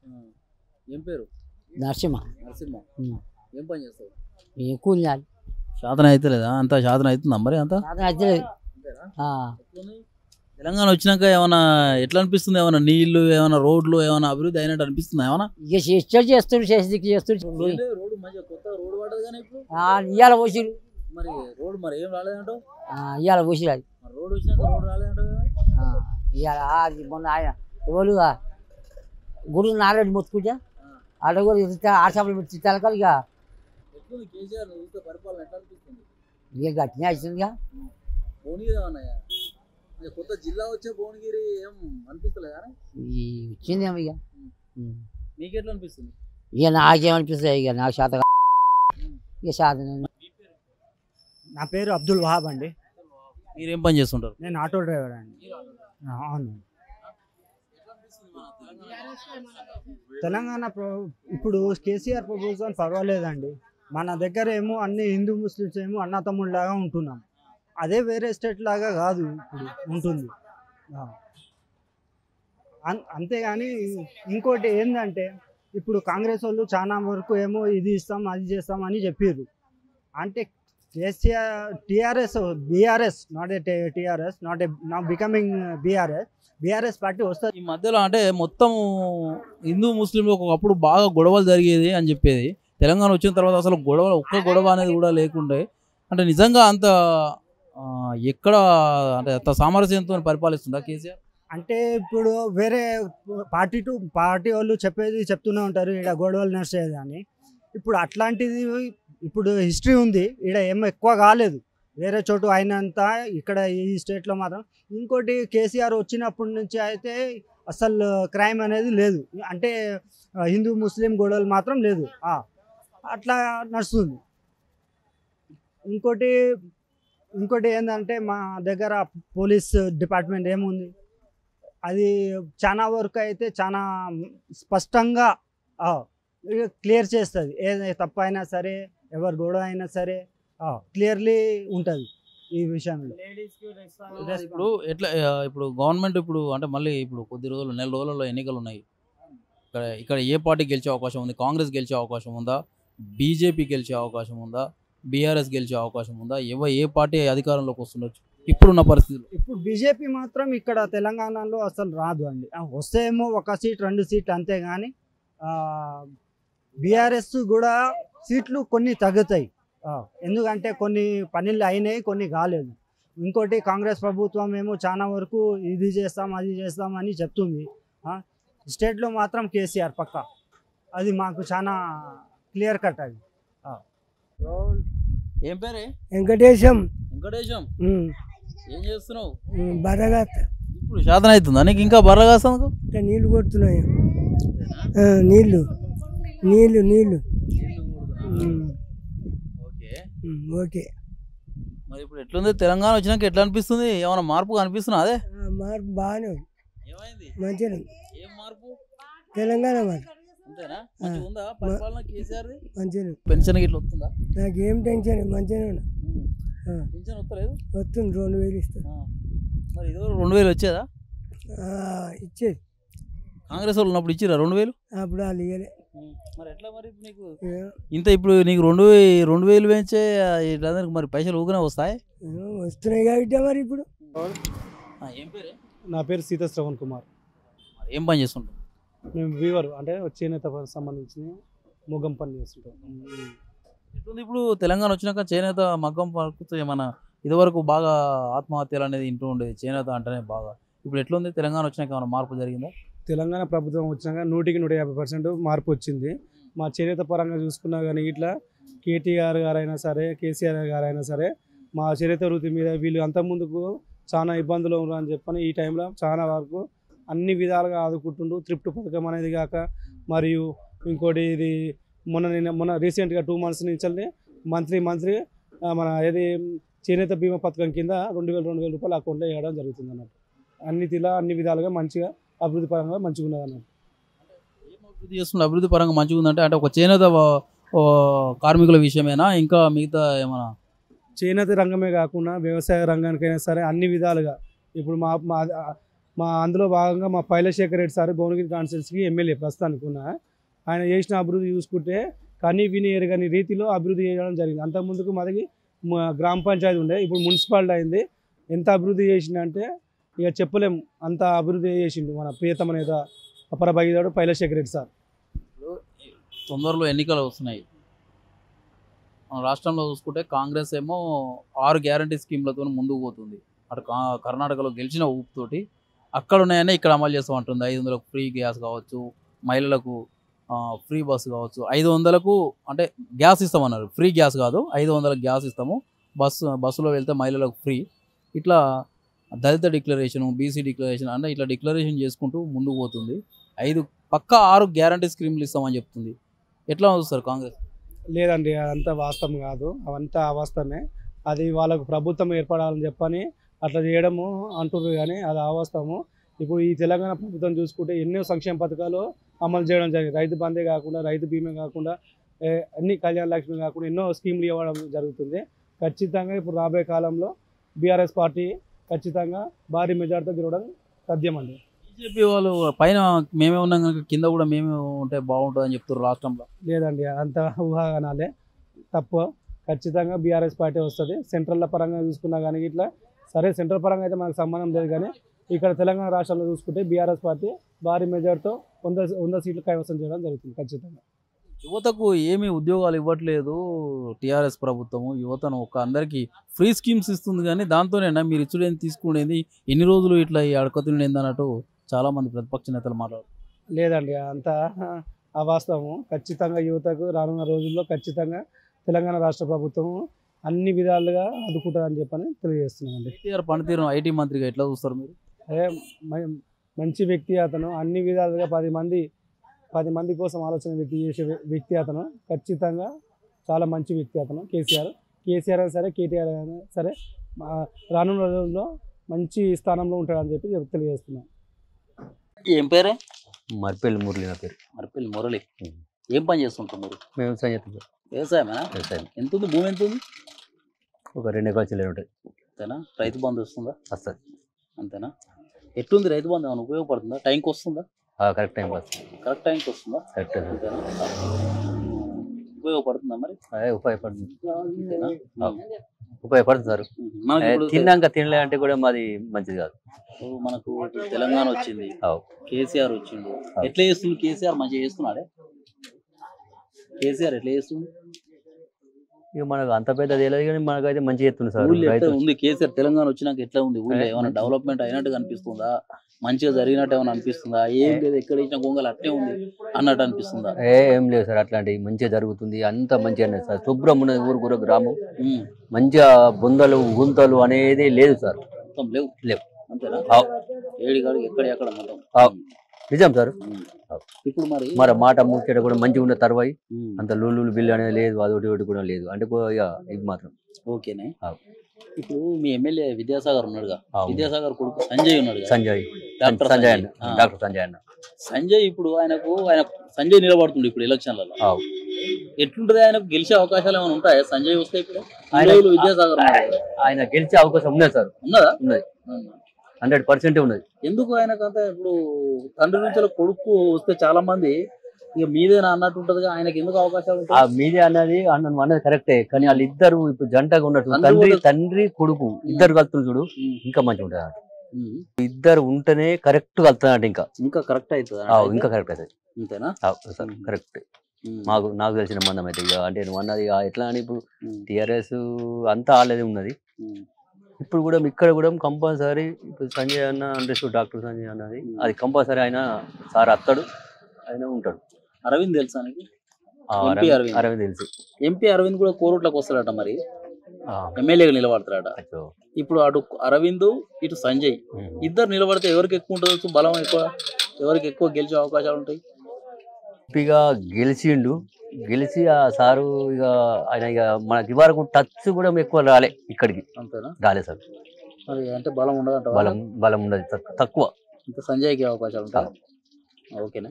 ఆ. ఏం పేరు నరసింహ నరసింహ ఉమ్. ఏం పని చేస్తావు ఏ కూలినాడు శాతం అయితే లేదా అంత శాతం అవుతుందా మరి అంత సాధన అయితే అంతేనా ఆ, ఎట్లుంది? తెలంగాణ వచ్చినాక ఏమైనా ఎట్లా అనిపిస్తుంది ఏమైనా నీళ్లు ఏమైనా రోడ్లు ఏమైనా అభివృద్ధి అయినట్టు అనిపిస్తుంది ఏమైనా ఇక చేస్తాడు చేస్తుండు చేసి చేస్తుండు రోడ్డు మంచిగా కొత్త రోడ్డు పడ్డది కానీ ఇప్పుడు ఇవాళ పోసిరు మరి రోడ్డు మరి ఏం రాలేదంటావు ఇవాళ పోసిరు అది మరి రోడ్డు వచ్చినాక రోడ్డు రాలేదంటావు ఆ, ఇవాళ అది మొన్న ఆయన ఎవరు గురు నారాయణ మొత్తుకుంటా ఆడ కూడా ఆశాపులు పెట్టి తెలకాలి ఇక ఎట్లుంది కేసీఆర్ నువ్వు చూస్తే పరిపాలన ఎట్లా అనిపిస్తుంది ఇక గట్టినే అవుతుందిగా భువనగిరి ఏమన్నాయా అంటే కొత్త జిల్లా వచ్చే భువనగిరి ఏం అనిపిస్తలేదు కానీ ఈ వచ్చిందేమో ఇక ఉమ్. మీకు ఎట్లా అనిపిస్తుంది ఇక నాకేమనిపిస్తుంది ఇక నాకు శాత కా- ఇక శాతం నా పేరు అబ్దుల్ వహాబ్ అండి మీరు ఏం పని చేస్తుంటారు నేను ఆటో డ్రైవర్ అండి ఆ, అవును తెలంగాణ ప్ర- ఇప్పుడు కేసీఆర్ ప్రభుత్వం పర్వాలేదండి మన దగ్గర ఏమో అన్ని హిందూ ముస్లిమ్స్ ఏమో అన్నతమ్ముళ్ళలాగా ఉంటున్నాం అదే వేరే స్టేట్ లాగా కాదు ఇప్పుడు ఉంటుంది ఆ. అన్- అంతేగాని ఇంకోటి ఏంటంటే ఇప్పుడు కాంగ్రెస్ వాళ్ళు చాలా వరకు ఏమో ఇది ఇస్తాం అది చేస్తాం అని చెప్పారు అంటే KCR TRS BRS not a TRS not a నా బికమింగ్ బీఆర్ఎస్ బీఆర్ఎస్ పార్టీ వస్తుంది ఈ మధ్యలో అంటే మొత్తం హిందూ ముస్లింలు ఒకప్పుడు బాగా గొడవలు జరిగేది అని చెప్పేది తెలంగాణ వచ్చిన తర్వాత అసలు గొడవ ఒక్క గొడవ అనేది కూడా లేకుండే అంటే నిజంగా అంత ఆ, ఎక్కడ అంటే అంత సామరస్యంతో పరిపాలిస్తుందా కేసీఆర్ అంటే ఇప్పుడు వేరే పార్టీ టు పార్టీ వాళ్ళు చెప్పేది చెప్తూనే ఉంటారు ఇక్కడ గొడవలు నడిచేది అని ఇప్పుడు అట్లాంటిది ఇప్పుడు హిస్టరీ ఉంది ఇక్కడ ఏం ఎక్కువ కాలేదు వేరే చోటు అయినంత ఇక్కడ ఈ స్టేట్లో మాత్రం ఇంకోటి కేసీఆర్ వచ్చినప్పటి నుంచి అయితే అసలు క్రైమ్ అనేది లేదు అంటే ఆ, హిందూ ముస్లిం గొడవలు మాత్రం లేదు ఆ, అట్లా నడుస్తుంది ఇంకోటి ఇంకోటి ఏంటంటే మా దగ్గర పోలీస్ డిపార్ట్మెంట్ ఏముంది అది చాలా వరకు అయితే చాలా స్పష్టంగా క్లియర్ చేస్తుంది ఏ తప్పు అయినా సరే ఎవరు గొడవ అయినా సరే క్లియర్లీ ఉంటుంది ఈ విషయంలో ఇప్పుడు ఎట్లా ఆ, ఇప్పుడు గవర్నమెంట్ ఇప్పుడు అంటే మళ్ళీ ఇప్పుడు కొద్ది రోజులు నెల రోజులలో ఎన్నికలు ఉన్నాయి ఇక్కడ ఇక్కడ ఏ పార్టీ గెలిచే అవకాశం ఉంది కాంగ్రెస్ గెలిచే అవకాశం ఉందా బీజేపీ గెలిచే అవకాశం ఉందా బీఆర్ఎస్ గెలిచే అవకాశం ఉందా ఎవ ఏ పార్టీ అధికారంలోకి వస్తుండొచ్చు ఇప్పుడున్న పరిస్థితులు ఇప్పుడు బీజేపీ మాత్రం ఇక్కడ తెలంగాణలో అసలు రాదు అండి ఆ, వస్తేమో ఒక సీట్ రెండు సీట్లు అంతే కానీ బీఆర్ఎస్ కూడా సీట్లు కొన్ని తగ్గుతాయి ఆ, ఎందుకంటే కొన్ని పనులు అయినాయి కొన్ని కాలేదు ఇంకోటి కాంగ్రెస్ ప్రభుత్వం ఏమో చాలా వరకు ఇది చేస్తాం అది చేస్తాం అని చెప్తుంది ఆ, స్టేట్లో మాత్రం కేసీఆర్ పక్క అది మాకు చాలా క్లియర్ కట్ అది ఆ. ఏం పేరే వెంకటేశం వెంకటేశం ఉమ్, ఏం చేస్తున్నావు ఉమ్, బర్రగా ఇప్పుడు శాతం అవుతుందా నీకు ఇంకా బర్ర కాస్తాను ఇంకా నీళ్లు కొడుతున్నాయి ఆ, నీళ్లు నీళ్లు నీళ్లు ఉమ్, ఓకే ఉమ్, ఓకే మరి ఇప్పుడు ఎట్లుంది తెలంగాణ వచ్చినాక ఎట్లా అనిపిస్తుంది ఏమైనా మార్పు కనిపిస్తున్నా అదే ఆ, మార్పు బాగానే ఉంది ఏమైంది మంచిగా ఉంది. ఏం మార్పు తెలంగాణ మరి అంతేనా మంచిగా ఉందా పరిపాలన కేసీఆర్ మంచిగా ఉంది. పెన్షన్ ఇట్లా వస్తుందా నాకేం టెన్షన్ మంచిగానే ఉన్నా ఆ, పెన్షన్ వస్తలేదు వస్తుంది రెండు వేలు ఇస్తా ఆ. మరి ఇది రెండు వేలు వచ్చేదా ఆ, ఇచ్చేది కాంగ్రెస్ వాళ్ళు ఉన్నప్పుడు ఇచ్చిరా రెండు వేలు అప్పుడు వాళ్ళు ఇవ్వలే మరి ఎట్లా మరి ఇప్పుడు నీకు ఏ, ఇంత ఇప్పుడు నీకు రెండు వే- రెండు వేలు పెంచే వీళ్ళందరికి మరి పైసలు ఊకనే వస్తాయి ఏమో వస్తున్నాయి కాబట్టి మరి ఇప్పుడు ఆ, ఏం పేరే నా పేరు సీతా శ్రవణ్ కుమార్ మరి ఏం పని చేస్తుంటావు మేము వీవర్ అంటే చేనేత సంబంధించిన ముగం పని చేస్తుంటాం ఎట్లుంది ఇప్పుడు తెలంగాణ వచ్చినాక చేనేత మగ్గం పలుకుతూ ఏమన్నా ఇదివరకు బాగా ఆత్మహత్యలు అనేది ఇంటూ ఉండేది చేనేత అంటేనే బాగా ఇప్పుడు ఎట్లుంది తెలంగాణ వచ్చినాక ఏమైనా మార్పు జరిగిందా తెలంగాణ ప్రభుత్వం వచ్చినాక నూటికి నూట యాభై పర్సెంట్ మార్పు వచ్చింది మా చేనేత పరంగా చూసుకున్నా కానీ ఇట్లా కేటీఆర్ గారైనా సరే కేసీఆర్ గారైనా సరే మా చేనేత వృత్తి మీద వీళ్ళు అంతకుముందుకు చాలా ఇబ్బందులు ఉన్నారు అని చెప్పని ఈ టైంలో చాలా వరకు అన్ని విధాలుగా ఆదుకుంటుండ్రు త్రిప్ట్ పథకం అనేది కాక మరియు ఇంకోటి ఇది మొన్న నిన్న మొన్న రీసెంట్గా టూ మంత్స్ నుంచి మంత్లీ మంత్లీ మన ఏది చేనేత బీమా పథకం కింద రెండు వేల రెండు వేల రూపాయలు అకౌంట్లో వేయడం జరుగుతుంది అన్నట్టు అన్ని తీలా అన్ని విధాలుగా మంచిగా అభివృద్ధి పరంగా మంచిగా ఉన్నది అన్నట్టు ఏం అభివృద్ధి చేస్తున్న అభివృద్ధి పరంగా మంచిగా ఉందంటే అంటే ఒక చేనేత వ- ఓ కార్మికుల విషయమేనా ఇంకా మిగతా ఏమైనా చేనేత రంగమే కాకుండా వ్యవసాయ రంగానికైనా సరే అన్ని విధాలుగా ఇప్పుడు మా మా మా అందులో భాగంగా మా పైలశేఖర్ రెడ్డి సార్ భువనగిరి కాన్స్టిట్యూన్సీకి ఎమ్మెల్యే ప్రస్తుతానికి ఉన్న ఆయన చేసిన అభివృద్ధి చూసుకుంటే కనీ విని ఎరగని రీతిలో అభివృద్ధి చేయడం జరిగింది అంతకుముందుకు మాది మా గ్రామ పంచాయతీ ఉండే ఇప్పుడు మున్సిపాలిటీ అయింది ఎంత అభివృద్ధి చేసిందంటే ఇక చెప్పలేం అంత అభివృద్ధి చేసిండు మన ప్రియతమ నేత అపర భగీదాడు పైలశేఖర్ రెడ్డి సార్ ఇప్పుడు తొందరలో ఎన్నికలు వస్తున్నాయి మన రాష్ట్రంలో చూసుకుంటే కాంగ్రెస్ ఏమో ఆరు గ్యారంటీ స్కీమ్లతో ముందుకు పోతుంది అటు కా- కర్ణాటకలో గెలిచిన ఊపుతోటి అక్కడ ఉన్నాయని ఇక్కడ అమలు చేస్తూ ఉంటుంది ఐదు వందలకు ఫ్రీ గ్యాస్ కావచ్చు మహిళలకు ఆ, ఫ్రీ బస్సు కావచ్చు ఐదు వందలకు అంటే గ్యాస్ ఇస్తామన్నారు ఫ్రీ గ్యాస్ కాదు ఐదు వందలకు గ్యాస్ ఇస్తాము బస్సు బస్సులో వెళ్తే మహిళలకు ఫ్రీ ఇట్లా దళిత డిక్లరేషన్ బీసీ డిక్లరేషన్ అంటే ఇట్లా డిక్లరేషన్ చేసుకుంటూ ముందుకు పోతుంది ఐదు పక్కా ఆరు గ్యారంటీ స్కీమ్లు ఇస్తామని చెప్తుంది ఎట్లా చూస్తారు కాంగ్రెస్ లేదండి అదంతా వాస్తవం కాదు అవంతా అవాస్తవమే అది వాళ్ళకు ప్రభుత్వం ఏర్పడాలని చెప్పని అట్లా చేయడము అంటున్నారు కానీ అది అవాస్తవము ఇప్పుడు ఈ తెలంగాణ ప్రభుత్వం చూసుకుంటే ఎన్నో సంక్షేమ పథకాలు అమలు చేయడం జరిగింది రైతు బందే కాకుండా రైతు బీమా కాకుండా ఏ, అన్ని కళ్యాణ లక్ష్మి కాకుండా ఎన్నో స్కీమ్లు ఇవ్వడం జరుగుతుంది ఖచ్చితంగా ఇప్పుడు రాబోయే కాలంలో బీఆర్ఎస్ పార్టీ ఖచ్చితంగా భారీ మెజార్టీతో గెలవడం సాధ్యమండి బీజేపీ వాళ్ళు పైన మేమే ఉన్నాం కనుక కింద కూడా మేమే ఉంటే బాగుంటుందని చెప్తారు రాష్ట్రంలో లేదండి అంత ఊహాగానాలే తప్పు ఖచ్చితంగా బీఆర్ఎస్ పార్టీ వస్తుంది సెంట్రల్ పరంగా చూసుకున్నా కానీ ఇట్లా సరే సెంట్రల్ పరంగా అయితే మనకు సంబంధం లేదు కానీ ఇక్కడ తెలంగాణ రాష్ట్రంలో చూసుకుంటే బీఆర్ఎస్ పార్టీ భారీ మెజార్టీతో వంద వంద సీట్లు కైవసం చేయడం జరుగుతుంది ఖచ్చితంగా యువతకు ఏమీ ఉద్యోగాలు ఇవ్వట్లేదు టీఆర్ఎస్ ప్రభుత్వము యువతను ఒక అందరికీ ఫ్రీ స్కీమ్స్ ఇస్తుంది కానీ దాంతోనేనా మీరు ఇచ్చుడేది తీసుకునేది ఎన్ని రోజులు ఇట్లా ఈ అడకతులు అన్నట్టు చాలా మంది ప్రతిపక్ష నేతలు మాట్లాడారు లేదండి అంత అవాస్తవము ఖచ్చితంగా యువతకు రానున్న రోజుల్లో ఖచ్చితంగా తెలంగాణ రాష్ట్ర ప్రభుత్వం అన్ని విధాలుగా ఆదుకుంటుందని చెప్పని తెలియజేస్తున్నామండి కేటీఆర్ పనితీరు ఐటీ మంత్రిగా ఎట్లా చూస్తారు మీరు అదే మ- మంచి వ్యక్తి అతను అన్ని విధాలుగా పది మంది పది మంది కోసం ఆలోచన వ్యక్తి చేసే వ్య- వ్యక్తి అతను ఖచ్చితంగా చాలా మంచి వ్యక్తి అతను కేసీఆర్ కేసీఆర్ అయినా సరే కేటీఆర్ అయినా సరే మా- రానున్న రోజుల్లో మంచి స్థానంలో ఉంటాడని చెప్పి చెప్- తెలియజేస్తున్నాం ఏం పేరే మర్పల్లి మురళి నా పేరు మరపల్లి మురళి ఏం పని చేస్తుంటారు మీరు మేము వ్యవసాయం చేస్తాం వ్యవసాయమేనా వ్యవసాయం ఎంత ఉంది భూమి ఎంత ఉంది ఒక రెండు ఎకరాల చిల్లర ఉంటుంది అంతేనా రైతు బంధు వస్తుందా వస్తుంది అంతేనా ఎట్లుంది రైతు బంధు ఏమైనా ఉపయోగపడుతుందా టైంకి వస్తుందా కరెక్ట్ టైం పాస్ కరెక్ట్ టైంకి వస్తుందా కరెక్ట్ అంతేనా ఉపయోగపడుతుందా మరి అదే ఉపయోగపడుతుంది అంతేనా ఆ. ఉపయోగపడుతుంది సార్ మనకి ఏ, ఇప్పుడు తిన్నాక తినలే అంటే కూడా మాది మంచిది కాదు ఇప్పుడు మనకు ఇప్పుడు తెలంగాణ వచ్చింది అవు. కేసీఆర్ వచ్చిండు ఎట్లా చేస్తుంది కేసీఆర్ మంచిగా చేస్తున్నాడే కేసీఆర్ ఎట్లా చేస్తుంది ఇక మనకు అంత పెద్ద తెలియదు కానీ మనకైతే మంచిగా చేస్తుంది సార్ ఊళ్ళో ఎట్లా రైతు ఉంది కేసీఆర్ తెలంగాణ వచ్చినాక ఎట్లా ఉంది ఊళ్ళో ఏ, ఏమైనా మంచి- డెవలప్మెంట్ అయినట్టు అనిపిస్తుందా మంచిగా జరిగినట్టు ఏమైనా అనిపిస్తుందా ఏం లేదు ఎక్కడ ఇచ్చిన గొంగలు అట్నే ఉంది అన్నట్టు అనిపిస్తుందా ఏ ఏం లేదు సార్ అట్లాంటివి మంచిగా జరుగుతుంది అంత మంచిగా ఉన్నది సార్ శుభ్రం ఉన్నది ఊరు కూడా గ్రామం ఉమ్, మంచిగా బొందలు గుంతలు అనేది లేదు సార్ మొత్తం లేవు లేవు. అంతేనా అవు. ఏడి కాడు ఎక్కడ ఎక్కడ మొత్తం అవు. నిజం సార్ ఉమ్. అవు. ఇప్పుడు మరి మరి మాట ముచ్చట కూడా మంచిగా ఉన్న తర్వాయి ఉమ్, అంత లూలు బిల్లు అనేది లేదు అదొకటి ఒకటి కూడా లేదు అంటే కో- ఇక ఇది మాత్రం ఓకేనే అవు. ఇప్పుడు మీ ఎమ్మెల్యే విద్యాసాగర్ ఉన్నాడుగా అవును. విద్యాసాగర్ కొడుకు సంజయ్ ఉన్నాడు సంజయ్ డాక్టర్ సంజయ్ సంజయ్. అన్న ఆ. డాక్టర్ సంజయ్ అన్న సంజయ్ ఇప్పుడు ఆయనకు ఆయన సంజయ్ నిలబడుతుంది ఇప్పుడు ఎలక్షన్లలో అవు. ఎట్లుంటది ఆయనకు గెలిచే అవకాశాలు ఏమైనా ఉంటాయా సంజయ్ వస్తే ఇప్పుడు ఈ ఆయన- రోజులు విద్యాసాగర్ ఉన్నాడు. ఆయన గెలిచే అవకాశం ఉన్నది సార్ ఉన్నదా ఉన్నది ఉమ్. హండ్రెడ్ పర్సెంట్ ఉన్నది ఎందుకు ఆయనకు అంత ఇప్పుడు తండ్రి నుంచి కొడుకు వస్తే చాలా మంది ఇక మీదేనా అన్నట్టు ఉంటదిగా ఆయనకి ఎందుకు అవకాశాలు ఆ ఉంటాయి మీడియా అన్నది అన్న అన్నది కరెక్టే కానీ వాళ్ళిద్దరు ఇప్పుడు జంటగా ఉన్నట్టు తండ్రి తండ్రి కూడా- తండ్రి కొడుకు ఇద్దరు కలుతున్నారు చూడు ఉమ్. ఇంకా మంచిగా ఉంటుంది అన్నమాట. ఉమ్. ఇద్దరు ఉంటేనే కరెక్ట్ కలుతున్నట్టు ఇంకా ఇంకా కరెక్ట్ అవుతుంది ఆ, ఇంకా కరెక్ట్ అవుతుంది అంతేనా ఆ, సార్ కరెక్ట్ ఉమ్. మాకు నాకు తెలిసిన మందం అయితే ఇక అంటే నువ్వు అన్నది ఇక ఎట్లా అని ఇప్పుడు ఉమ్. టిఆర్ఎస్ అంతా ఆల్రెడీ ఉన్నది ఉమ్. ఇప్పుడు కూడా ఇక్కడ కూడా కంపల్సరీ ఇప్పుడు సంజయ్ అన్న అండర్స్టూడ్ డాక్టర్ సంజయ్ అన్నది ఉమ్. అది కంపల్సరీ ఆయన సార్ అత్తడు ఆయన ఉంటాడు అరవింద్ తెలుసా నీకు ఆ, ఎంపీ అరవింద్ అరవింద్. అరవింద్ తెలుసు ఎంపీ అరవింద్ కూడా కోరుట్లకు వస్తాడట మరి ఆ, ఎమ్మెల్యేగా నిలబడతాడట అచ్చో. ఇప్పుడు అటు అరవింద్ ఇటు సంజయ్ ఉమ్. ఇద్దరు నిలబడితే ఎవరికి ఎక్కువ ఉంటుంది బలం ఎక్కువ ఎవరికి ఎక్కువ గెలిచే అవకాశాలు ఉంటాయి ఎంపీగా గెలిచిండు గెలిచి ఆ సారు ఇక ఆయన ఇక మనకి ఇవరకు టచ్ కూడా ఎక్కువ రాలే ఇక్కడికి అంతేనా రాలే సార్ మరి అంటే బలం ఉండదంట బలం బలం ఉండదు తక్కువ ఇంత సంజయ్కి అవకాశాలు ఉంటాయి ఓకేనా